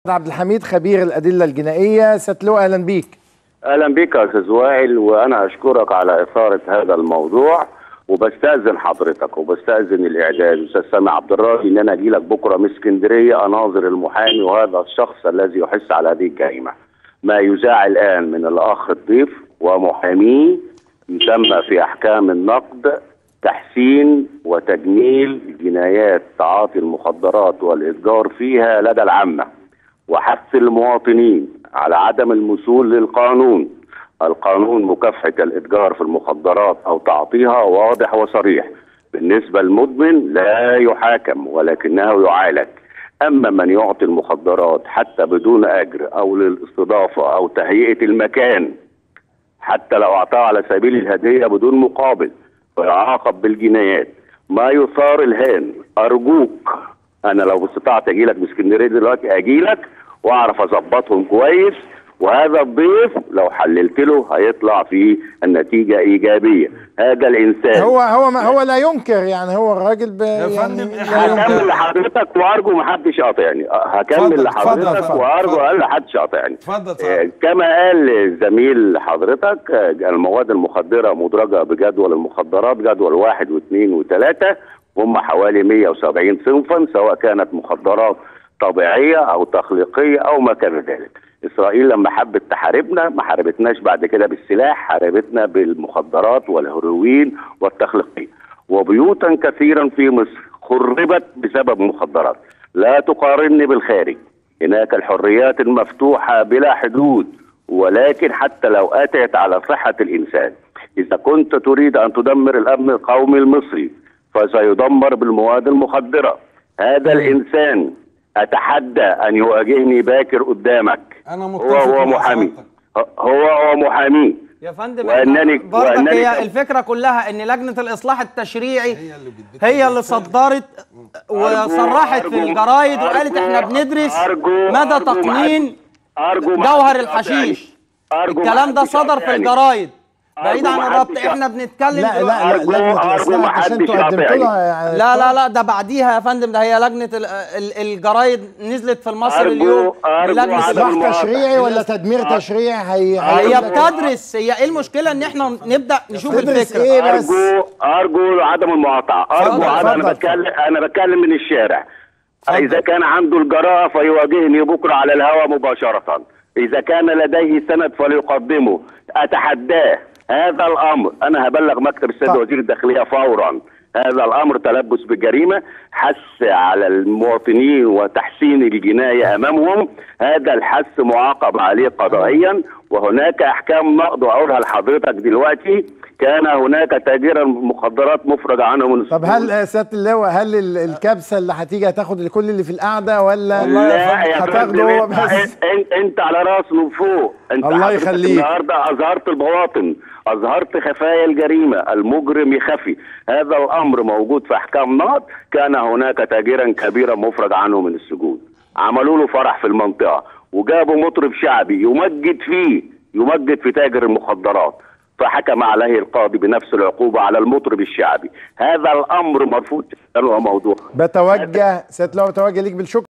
عبد الحميد خبير الأدلة الجنائية ستلو أهلا بيك اهلا بك يا استاذ وائل وانا اشكرك على اثاره هذا الموضوع وبستاذن حضرتك وبستاذن الاعداد استاذ سامي عبد الراضي ان انا اجي لك بكره من اسكندريه اناظر المحامي وهذا الشخص الذي يحس على هذه الجريمه. ما يذاع الان من الاخ الضيف ومحاميه يسمى في احكام النقد تحسين وتجميل جنايات تعاطي المخدرات والاتجار فيها لدى العامه. وحث المواطنين على عدم المثول للقانون القانون مكافحة الإتجار في المخدرات أو تعاطيها واضح وصريح بالنسبة للمدمن لا يحاكم ولكنه يعالج أما من يعطي المخدرات حتى بدون أجر أو للاستضافة أو تهيئة المكان حتى لو أعطاه على سبيل الهدية بدون مقابل فيعاقب بالجنايات ما يثار الهان أرجوك انا لو استطعت اجي لك من اسكندريه دلوقتي اجي لك واعرف اظبطهم كويس وهذا الضيف لو حللت له هيطلع في النتيجه ايجابيه هذا الانسان هو هو ما هو لا ينكر يعني هو الراجل ب يعني فندم، لا إحنا ينكر. هكمل لحضرتك وارجو ما حدش يقاطعني هكمل اتفضل، لحضرتك اتفضل، اتفضل، وارجو اتفضل. اقل حدش يقاطعني اتفضل، اتفضل. آه، كما قال زميل حضرتك آه، المواد المخدره مدرجه بجدول المخدرات جدول واحد واثنين وثلاثه هم حوالي 170 صنفا سواء كانت مخدرات طبيعيه او تخليقيه او ما كان ذلك. اسرائيل لما حبت تحاربنا ما حاربتناش بعد كده بالسلاح حاربتنا بالمخدرات والهيروين والتخليقيه. وبيوتا كثيرا في مصر خربت بسبب مخدرات. لا تقارني بالخارج. هناك الحريات المفتوحه بلا حدود ولكن حتى لو اتت على صحه الانسان. اذا كنت تريد ان تدمر الامن القومي المصري فسيدمر بالمواد المخدره. هذا الانسان اتحدى ان يواجهني باكر قدامك. أنا هو متفق هو مع محامي. حضرتك. هو هو محامي. يا فندم وأنني- إحنا برضك وأنني هي كم- الفكره كلها ان لجنه الاصلاح التشريعي هي اللي بتبت- هي اللي صدرت وصرحت في أرجو- الجرايد وقالت أرجو- احنا بندرس أرجو- مدى أرجو تقنين أرجو ما جوهر حدش الحشيش يقاطعني. أرجو ما الكلام ده حدش صدر في يقاطعني. الجرايد بعيد أرجو عن ما الربط حدش احنا بنتكلم لا لا دلوقتي- لا أرجو- لجنة أرجو الإصلاح ما عشان حدش انتوا قدمتوا يقاطعني. لها يعني لا لا لا ده بعديها يا فندم ده هي لجنه ال- ال- الجرايد نزلت في المصري أرجو- اليوم أرجو بلجنة عدم إصلاح المقاطعة. تشريعي ولا تدمير تشريعي هي هي هيقول لك- بتدرس هي ايه المشكله ان احنا نبدا نشوف تدرس الفكره إيه بس؟ ارجو ارجو عدم المقاطعه ارجو اتفضل، عدم انا اتفضل. بتكلم انا بتكلم من الشارع اذا كان عنده الجراءه فيواجهني بكره على الهواء مباشره اذا كان لديه سند فليقدمه اتحداه هذا الامر انا هبلغ مكتب السيد طب. وزير الداخليه فورا هذا الامر تلبس بالجريمه حث على المواطنين وتحسين الجنايه امامهم هذا الحث معاقب عليه قضائيا وهناك احكام نقض واقولها لحضرتك دلوقتي كان هناك تاجرا مخدرات مفرج عنه من طب هل يا سياده اللواء هل ال- الكبسه اللي هتيجي هتاخد كل اللي في القعده ولا لا يا هتاخده فندم هو انت, بس انت, انت على راس من فوق انت الله حضرتك يخليك. النهارده اظهرت البواطن اظهرت خفايا الجريمه المجرم يخفي هذا الامر موجود في احكام نقض كان هناك تاجرا كبيرا مفرج عنه من السجون عملوا له فرح في المنطقه وجابوا مطرب شعبي يمجد فيه يمجد في تاجر المخدرات فحكم عليه القاضي بنفس العقوبه على المطرب الشعبي هذا الامر مرفوض وموضوع بتوجه سياده اللواء بتوجه ليك بالشكر